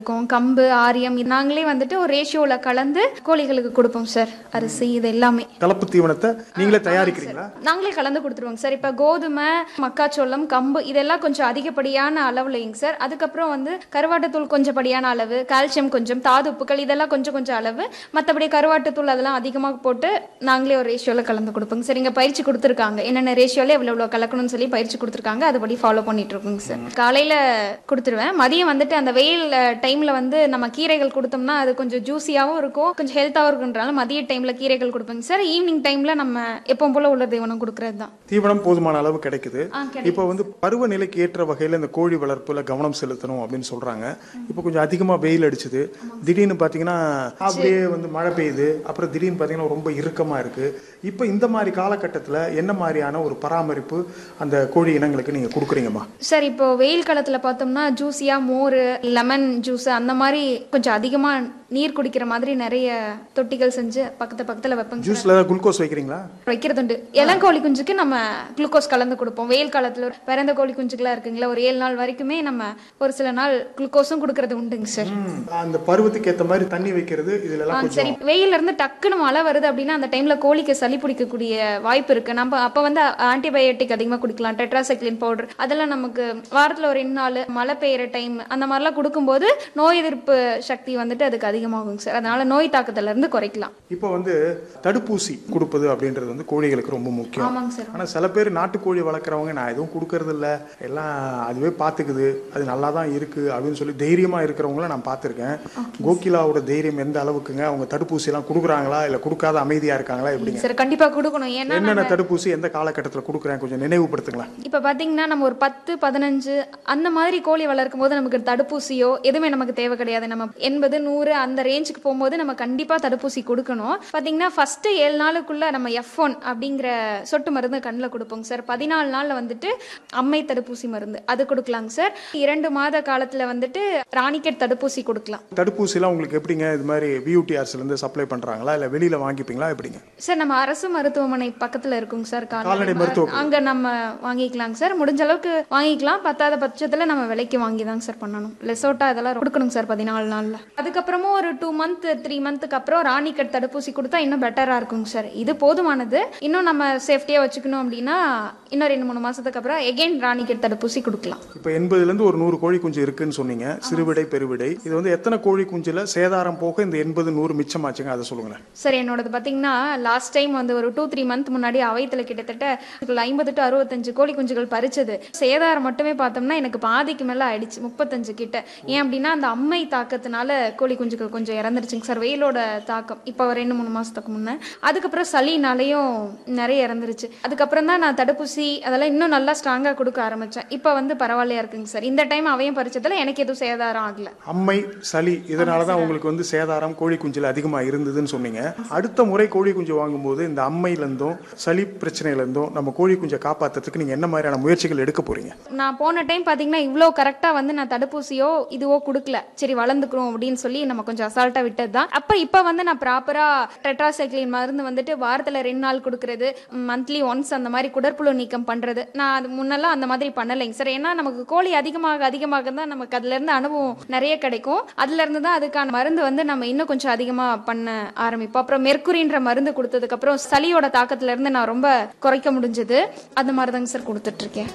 இருக்கும் கம்பு ஆரியம் இது நாங்களே வந்துட்டு ஒரு ரேஷியோல கலந்து கோழிகளுக்கு கொடுப்போம் சார் அரிசி இது எல்லாமே கலப்பு தீவனத்தை நீங்களே தயாரிக்கிறீங்களா நாங்களே கலந்து கொடுத்துருவோங்க சார் இப்போ கோதுமை மக்காச்சோளம் கம்பு இதெல்லாம் கொஞ்சம் அதிகப்படியான அளவுலைங்க சார் அதுக்கப்புறம் வந்து கருவாட்டுத்தூள் கொஞ்சம் படியான அளவு கால்சியம் கொஞ்சம் தாது உப்புக்கள் இதெல்லாம் கொஞ்சம் கொஞ்சம் அளவு மற்றபடி கருவாட்டுத்தூள் அதெல்லாம் அதிகமாக போட்டு நாங்களே ஒரு ரேஷியோவில் கலந்து கொடுப்போங்க சார் இங்கே பயிற்சி கொடுத்துருக்காங்க என்னென்ன ரேஷியோவில் எவ்வளோ எவ்வளோ கலக்கணும்னு சொல்லி பயிற்சி கொடுத்துருக்காங்க அதுபடி ஃபாலோ பண்ணிட்டு இருக்கோங்க சார் காலையில் கொடுத்துருவேன் மதியம் வந்துட்டு அந்த வெயில் டைமில் வந்து நம்ம கீரைகள் கொடுத்தோம்னா அது கொஞ்சம் ஜூஸியாகவும் இருக்கும் கொஞ்சம் ஹெல்த்தாகவும் இருக்குன்றால மதிய டைமில் கீரைகள் கொடுப்பேங்க சார் ஈவினிங் டைமில் நம்ம எப்பவும் போல உள்ள தீவனம் கொடுக்கறது தான் தீவனம் போதுமான அளவு கிடைக்குது ஆ, இப்போ வந்து பருவநிலைக்கு ஏற்ற வகையில் இந்த கோழி வளர்ப்புல கவனம் செலுத்தணும் அப்படின்னு சொல்றாங்க இப்போ கொஞ்சம் அதிகமா வெயில் அடிச்சுது திடீர்னு பார்த்தீங்கன்னா அப்படியே வந்து மழை பெய்யுது அப்புறம் திடீர்னு பார்த்தீங்கன்னா ரொம்ப இறுக்கமா இருக்கு இப்போ இந்த மாதிரி காலகட்டத்தில் என்ன மாதிரியான ஒரு பராமரிப்பு அந்த கோழி இனங்களுக்கு நீங்க கொடுக்குறீங்கம்மா சார் இப்போ வெயில் காலத்தில் பார்த்தோம்னா ஜூஸியா மோர் லெமன் ஜூஸ் அந்த மாதிரி கொஞ்சம் அதிகமாக நீர் குடிக்கிற மாதிரி நிறைய தொட்டிகள் செஞ்சு பக்கத்து பக்கத்தில் வைப்போங்க சார். ஜூஸ்ல ஏதாவது குளுக்கோஸ் வைக்கிறீங்களா வைக்கிறதுண்டு இளங்கோழி குஞ்சுக்கு நம்ம குளுக்கோஸ் கலந்து கொடுப்போம் வெயில் காலத்தில் பிறந்த கோழி குஞ்சுக்கெல்லாம் இருக்குங்களா ஒரு ஏழு நாள் வரைக்குமே நம்ம ஒரு சில நாள் குளுக்கோஸும் கொடுக்கறது உண்டுங்க சார் ம், அந்த பருவத்துக்கு ஏற்ற மாதிரி தண்ணி வைக்கிறது இதுல ஆ, எல்லாம் கொஞ்சம் சரி வெயில்ல இருந்து டக்குன்னு மழை வருது அப்படின்னா அந்த டைம்ல கோழிக்கு சளி பிடிக்கக்கூடிய வாய்ப்பு இருக்கு நம்ம அப்ப வந்து ஆன்டிபயோட்டிக் அதிகமா குடிக்கலாம் டெட்ராசைக்ளின் பவுடர் அதெல்லாம் நமக்கு வாரத்துல ஒரு ரெண்டு நாள் மழை பெய்யுற டைம் அந்த மாதிரிலாம் கொடுக்கும்போது நோய் எதிர்ப்பு சக்தி வந்துட்டு அதுக்கு அதிகமாகுங்க சார் அதனால நோய் தாக்கத்துல இருந்து குறைக்கலாம் இப்போ வந்து தடுப்பூசி கொடுப்பது அப்படின்றது வந்து கோழிகளுக்கு ரொம்ப முக்கியம் ஆமாங்க சார் ஆனா சில பேர் நாட்டுக்கோழி வளர்க்குறவங்க நான் எதுவும் கொடுக்கறது இல்ல எல்லாம் அதுவே பார்த்துக்குது அது நல்லா தான் இருக்கு அப்படின்னு சொல்லி தைரியமா இருக்கிறவங்கள நான் பார்த்துருக்கேன் கோகிலாவோட தைரியம் எந்த அளவுக்குங்க அவங்க தடுப்பூசி எல்லாம் கொடுக்குறாங்களா இல்ல கொடுக்காத அமைதியா இருக்காங்களா எப்படிங்க சார் கண்டிப்பா கொடுக்கணும் ஏன்னா என்னென்ன தடுப்பூசி எந்த காலகட்டத்தில் கொடுக்குறேன் கொஞ்சம் நினைவுபடுத்துங்களேன் இப்போ பார்த்தீங்கன்னா நம்ம ஒரு பத்து பதினஞ்சு அந்த மாதிரி கோழி வளர்க்கும் போது நமக்கு தடுப்பூசியோ எதுவுமே நமக்கு தேவை கிடையாது நம்ம எண்பது நூறு அந்த ரேஞ்சுக்கு போகும்போது நம்ம கண்டிப்பாக தடுப்பூசி கொடுக்கணும் பார்த்தீங்கன்னா ஃபர்ஸ்ட் ஏழு நாளுக்குள்ள நம்ம எஃப் ஒன் அப்படிங்கிற சொட்டு மருந்து கண்ணில் கொடுப்போங்க சார் பதினாலு நாளில் வந்துட்டு அம்மை தடுப்பூசி மருந்து அது கொடுக்கலாங்க சார் இரண்டு மாத காலத்தில் வந்துட்டு ராணிக்கெட் தடுப்பூசி கொடுக்கலாம் தடுப்பூசிலாம் உங்களுக்கு எப்படிங்க இது மாதிரி வியூடிஆர்ஸ்ல இருந்து சப்ளை பண்றாங்களா இல்ல வெளியில வாங்கிப்பீங்களா எப்படிங்க சார் நம்ம அரசு மருத்துவமனை பக்கத்தில் இருக்குங்க சார் கால்நடை மருத்துவ அங்கே நம்ம வாங்கிக்கலாங்க சார் முடிஞ்ச அளவுக்கு வாங்கிக்கலாம் பத்தாத பட்சத்தில் நம்ம விலைக்கு வாங்கி தாங்க சார் பண்ணணும் லெசோட்டா இதெல்லாம் கொடுக்கணுங்க சார் பதினாலு நாளில் அதுக்கப்புறமும் ஒரு டூ மந்த் த்ரீ மந்த்துக்கு அப்புறம் ராணிக்கட் தடுப்பூசி கொடுத்தா இன்னும் பெட்டராக இருக்குங்க சார் இது போதுமானது இன்னும் நம்ம சேஃப்டியாக வச்சுக்கணும் அப்படின்னா இன்னும் ரெண்டு மூணு மாதத்துக்கு அப்புறம் எகெயின் ராணிக்கட் தடுப்பூசி கொடுக்கலாம் இப்போ எண்பதுல இருந்து ஒரு நூறு கோழி குஞ்சு இருக்குன்னு சொன்னீங்க சிறுவிடை பெருவிடை இது வந்து எத்தனை கோழி குஞ்சுல சேதாரம் போக இந்த எண்பது நூறு மிச்சமாச்சுங்க அதை சொல்லுங்களேன் சார் என்னோடது பார்த்தீங்கன்னா லாஸ்ட் டைம் வந்து ஒரு டூ த்ரீ மந்த் முன்னாடி அவைத்தில் கிட்டத்தட்ட ஐம்பது டு அறுபத்தஞ்சு கோழி குஞ்சுகள் பறிச்சது சேதாரம் மட்டுமே பார்த்தோம்னா எனக்கு பாதிக்கு மேலே ஆயிடுச்சு முப்பத்தஞ்சு கிட்ட ஏன் அப்படின்னா அந்த அம்மை தாக்கத்தினால கோழி குஞ்சுகள் கொஞ்சம் இறந்துருச்சுங்க சார் வெயிலோட தாக்கம் இப்போ ஒரு ரெண்டு மூணு மாசத்துக்கு முன்னே அதுக்கப்புறம் சளினாலையும் நிறைய இறந்துருச்சு அதுக்கப்புறம் தான் நான் தடுப்பூசி அதெல்லாம் இன்னும் நல்லா ஸ்ட்ராங்காக கொடுக்க ஆரம்பிச்சேன் இப்போ வந்து பரவாயில்லையா இருக்குங்க சார் இந்த டைம் அவையும் பறிச்சதுல எனக்கு எதுவும் சேதாரம் ஆகல அம்மை சளி இதனால தான் உங்களுக்கு வந்து சேதாரம் கோழி குஞ்சுல அதிகமாக இருந்ததுன்னு சொன்னீங்க அடுத்த முறை கோழி குஞ்சு வாங்கும்போது இந்த அம்மையிலேருந்தும் சளி பிரச்சனையிலேருந்தும் நம்ம கோழி குஞ்சை காப்பாற்றுறதுக்கு நீங்கள் என்ன மாதிரியான முயற்சிகள் எடுக்க போறீங்க நான் போன டைம் பார்த்தீங்கன்னா இவ்வளோ கரெக்டாக வந்து நான் தடுப்பூசியோ இதுவோ கொடுக்கல சரி வளர்ந்துக்கிறோம் அப்படின்னு சொல்லி நம்ம கொஞ்சம் அசால்ட்டாக விட்டது தான் அப்போ இப்போ வந்து நான் ப்ராப்பராக டெட்ராசைக்ளின் மருந்து வந்துட்டு வாரத்தில் ரெண்டு நாள் கொடுக்கறது மந்த்லி ஒன்ஸ் அந்த மாதிரி குடற்புழு நீக்கம் பண்ணுறது நான் அது முன்னெல்லாம் அந்த மாதிரி பண்ணலைங்க சார் ஏன்னா நமக்கு கோழி அதிகமாக அதிகமாக தான் நமக்கு அதுலேருந்து அனுபவம் நிறைய கிடைக்கும் அதுலேருந்து தான் அதுக்கான மருந்து வந்து நம்ம இன்னும் கொஞ்சம் அதிகமாக பண்ண ஆரம்பிப்போம் அப்புறம் மெர்க்குரின்ற மருந்து கொடுத்ததுக்கப்புறம் சளியோட தாக்கத்துலேருந்து நான் ரொம்ப குறைக்க முடிஞ்சது அந்த மாதிரி தாங்க சார் கொடுத்துட்ருக்கேன்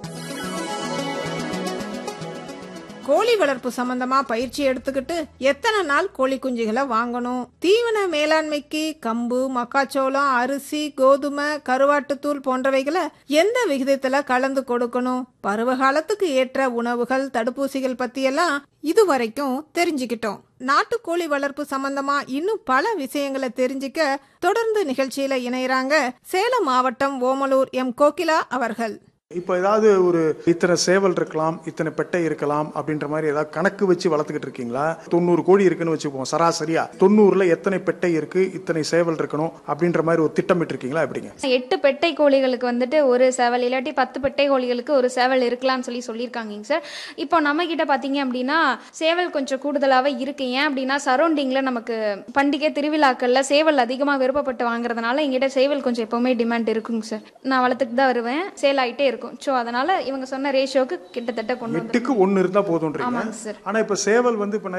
கோழி வளர்ப்பு சம்பந்தமா பயிற்சி எடுத்துக்கிட்டு எத்தனை நாள் கோழி குஞ்சுகளை வாங்கணும் தீவன மேலாண்மைக்கு கம்பு மக்காச்சோளம் அரிசி கோதுமை கருவாட்டுத்தூள் போன்றவைகளை எந்த விகிதத்துல கலந்து கொடுக்கணும் பருவ காலத்துக்கு ஏற்ற உணவுகள் தடுப்பூசிகள் பத்தியெல்லாம் இதுவரைக்கும் தெரிஞ்சுக்கிட்டோம் நாட்டுக்கோழி வளர்ப்பு சம்பந்தமா இன்னும் பல விஷயங்களை தெரிஞ்சுக்க தொடர்ந்து நிகழ்ச்சியில இணையறாங்க சேலம் மாவட்டம் ஓமலூர் எம் கோகிலா அவர்கள் இப்போ ஏதாவது ஒரு இத்தனை சேவல் இருக்கலாம் இத்தனை பெட்டை இருக்கலாம் அப்படின்ற மாதிரி ஏதாவது கணக்கு வச்சு வளர்த்துக்கிட்டு இருக்கீங்களா தொண்ணூறு கோழி இருக்குன்னு வச்சுப்போம் சராசரியா தொண்ணூறுல எத்தனை பெட்டை இருக்கு இத்தனை சேவல் இருக்கணும் அப்படின்ற மாதிரி ஒரு திட்டமிட்டு இருக்கீங்களா எப்படிங்க எட்டு பெட்டை கோழிகளுக்கு வந்துட்டு ஒரு சேவல் இல்லாட்டி பத்து பெட்டை கோழிகளுக்கு ஒரு சேவல் இருக்கலாம்னு சொல்லி சொல்லியிருக்காங்க சார் இப்போ நம்ம கிட்ட பார்த்தீங்க அப்படின்னா சேவல் கொஞ்சம் கூடுதலாகவே இருக்கு ஏன் அப்படின்னா சரௌண்டிங்கில் நமக்கு பண்டிகை திருவிழாக்களில் சேவல் அதிகமாக விருப்பப்பட்டு வாங்குறதுனால எங்கிட்ட சேவல் கொஞ்சம் எப்போவுமே டிமாண்ட் இருக்குங்க சார் நான் வளர்த்துட்டு தான் வருவேன் சேல் ஆகிட்டே இருக்கும் இருக்கும் ஸோ அதனால இவங்க சொன்ன ரேஷியோக்கு கிட்டத்தட்ட கொண்டு வந்து எட்டுக்கு ஒன்று இருந்தால் போதுன்றீங்க ஆமாங்க சார் ஆனால் இப்போ சேவல் வந்து இப்போ